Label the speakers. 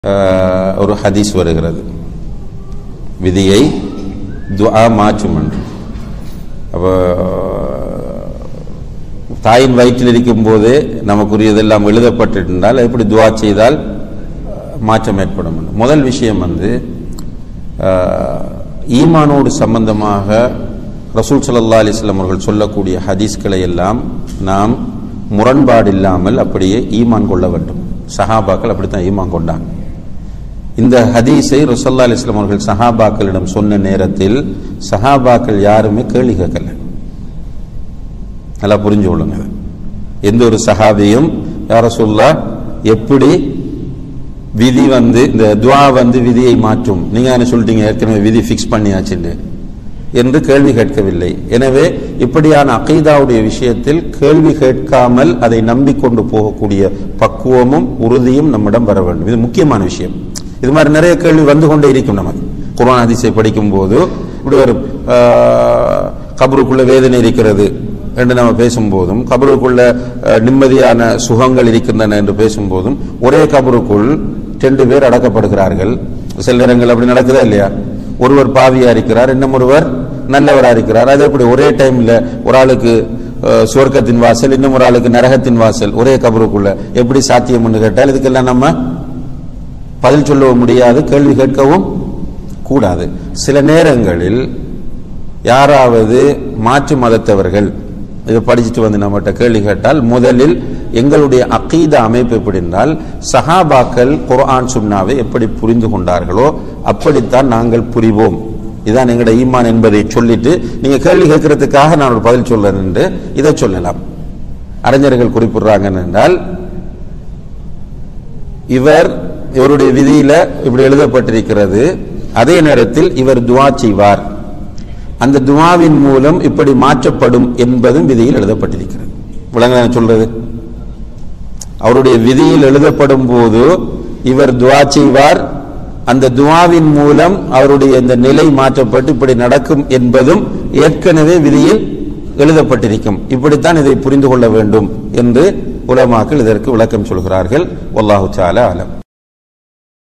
Speaker 1: ஆஹ், ஒரு ஹதீஸ் வருகிறது விதியை துஆ மாற்றும் என்று அப்போ தாயின் வயிற்றில் இருக்கும் போதே நமக்குரியதெல்லாம் எழுதப்பட்டிருந்தால் எப்படி துஆ செய்தால் ஆஹ், மாற்றம் ஏற்படும் என்று. முதல் விஷயம் வந்து ஆஹ், ஈமானோடு சம்பந்தமாக ரசூல் ஸல்லல்லாஹு அலைஹி வஸல்லம் அவர்கள் சொல்லக்கூடிய ஹதீஸ்களை எல்லாம் நாம் முரண்பாடு இல்லாமல் அப்படியே ஈமான் கொள்ள வேண்டும் சஹாபாக்கள் அப்படித்தான் ஈமான் கொண்டாங்க இந்த ஹதீஸை ரசல்லா அலிஸ்லாம் அவர்கள் சஹாபாக்களிடம் சொன்ன நேரத்தில் சஹாபாக்கள் யாருமே கேள்வி கேட்கல நல்லா புரிஞ்சு கொள்ளுங்க இதை. எந்த ஒரு சஹாபியும் யார சொல்லா எப்படி விதி வந்து இந்த துவா வந்து விதியை மாற்றும் நீங்க என்ன சொல்லிட்டீங்க ஏற்கனவே விதி ஃபிக்ஸ் பண்ணியாச்சுன்னு என்று கேள்வி கேட்கவில்லை எனவே இப்படியான அகைதாவுடைய விஷயத்தில் கேள்வி கேட்காமல் அதை நம்பிக்கொண்டு போகக்கூடிய பக்குவமும் உறுதியும் நம்மிடம் வர வேண்டும் இது முக்கியமான விஷயம் இது மாதிரி நிறைய கேள்வி வந்து கொண்டே இருக்கும் நமக்கு குர்ஆன் ஹதீஸை படிக்கும் போது இப்படி ஒரு ஆஹ், கபருக்குள்ள வேதனை இருக்கிறது என்று நம்ம பேசும்போதும் கபருக்குள்ள அஹ், நிம்மதியான சுகங்கள் இருக்கின்றன என்று பேசும்போதும் ஒரே கபருக்குள் ரெண்டு பேர் அடக்கப்படுகிறார்கள் சில நேரங்கள் அப்படி நடக்குதா இல்லையா ஒருவர் பாவியா இருக்கிறார் இன்னும் ஒருவர் நல்லவரா இருக்கிறார் அது எப்படி ஒரே டைம்ல ஒரு ஆளுக்கு அஹ், சுவர்க்கத்தின் வாசல் இன்னும் ஒரு ஆளுக்கு நரகத்தின் வாசல் ஒரே கபருக்குள்ள எப்படி சாத்தியம்னு கேட்டால் இதுக்கெல்லாம் நம்ம பதில் சொல்லவும் முடியாது கேள்வி கேட்கவும் கூடாது சில நேரங்களில் யாராவது மாற்று மதத்தவர்கள் இதை படிச்சுட்டு வந்து நம்மகிட்ட கேள்வி கேட்டால் முதலில் எங்களுடைய அகீத அமைப்பு எப்படி என்றால் சஹாபாக்கள் குர்ஆன் சுன்னாவை எப்படி புரிந்து கொண்டார்களோ அப்படித்தான் நாங்கள் புரிவோம் இதான் எங்களுடைய ஈமான் என்பதை சொல்லிட்டு நீங்க கேள்வி கேட்கறதுக்காக நான் ஒரு பதில் சொல்றேன் என்று இதை சொல்லலாம் அறிஞர்கள் குறிப்பிடுறாங்க என்றால் இவர் இவருடைய விதியில இப்படி எழுதப்பட்டிருக்கிறது அதே நேரத்தில் இவர் துவா செய்வார் அந்த துவாவின் மூலம் இப்படி மாற்றப்படும் என்பதும் விதியில் எழுதப்பட்டிருக்கிறது விளங்க நான் சொல்றது அவருடைய விதியில் எழுதப்படும் போது இவர் துவா செய்வார் அந்த துவாவின் மூலம் அவருடைய இந்த நிலை மாற்றப்பட்டு இப்படி நடக்கும் என்பதும் ஏற்கனவே விதியில் எழுதப்பட்டிருக்கும் இப்படித்தான் இதை புரிந்து கொள்ள வேண்டும் என்று உலமாக்கள் இதற்கு விளக்கம் சொல்கிறார்கள் வல்லாஹு சால அலம்